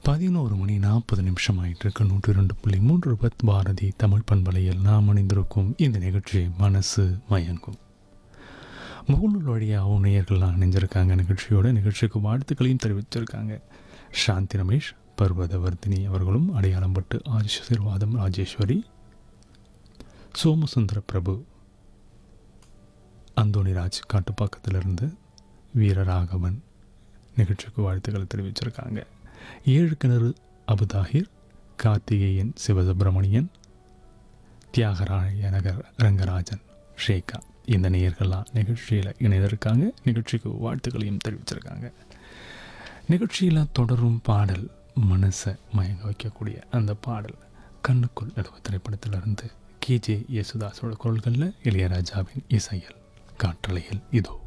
பதினோரு மணி நாற்பது நிமிஷம் ஆயிட்டு இருக்கு நூற்றி ரெண்டு புள்ளி மூன்று பத் பாரதி தமிழ் பண்பலையில் நாம் அணிந்திருக்கும் இந்த நிகழ்ச்சி மனசு மயங்கும் முகநூல் வழியாக நேயர்கள்லாம் இணைஞ்சிருக்காங்க நிகழ்ச்சியோட நிகழ்ச்சிக்கு வாழ்த்துக்களையும் தெரிவிச்சிருக்காங்க சாந்தி ரமேஷ் பர்வதவர்தினி அவர்களும் அடையாளம் பட்டு ஆசீர்வாதம் ராஜேஸ்வரி சோமசுந்தர பிரபு அந்தோணிராஜ் காட்டுப்பாக்கத்திலிருந்து வீரராகவன் நிகழ்ச்சிக்கு வாழ்த்துக்களை தெரிவிச்சிருக்காங்க ஏழு கிணறு அபுதாஹிர் கார்த்திகேயன் சிவசுப்பிரமணியன் தியாகராய நகர் ரங்கராஜன் ஷேகா இந்த நேயர்கள்லாம் நிகழ்ச்சியில் இணைந்திருக்காங்க நிகழ்ச்சிக்கு வாழ்த்துக்களையும் தெரிவிச்சிருக்காங்க நிகழ்ச்சியில் தொடரும் பாடல் மனசை மயங்க வைக்கக்கூடிய அந்த பாடல் கண்ணுக்குள் நடுவு திரைப்படத்திலிருந்து கேஜே யேசுதாஸோட குரல்களில் இளையராஜாவின் இசையல் காற்றலையில் இதோ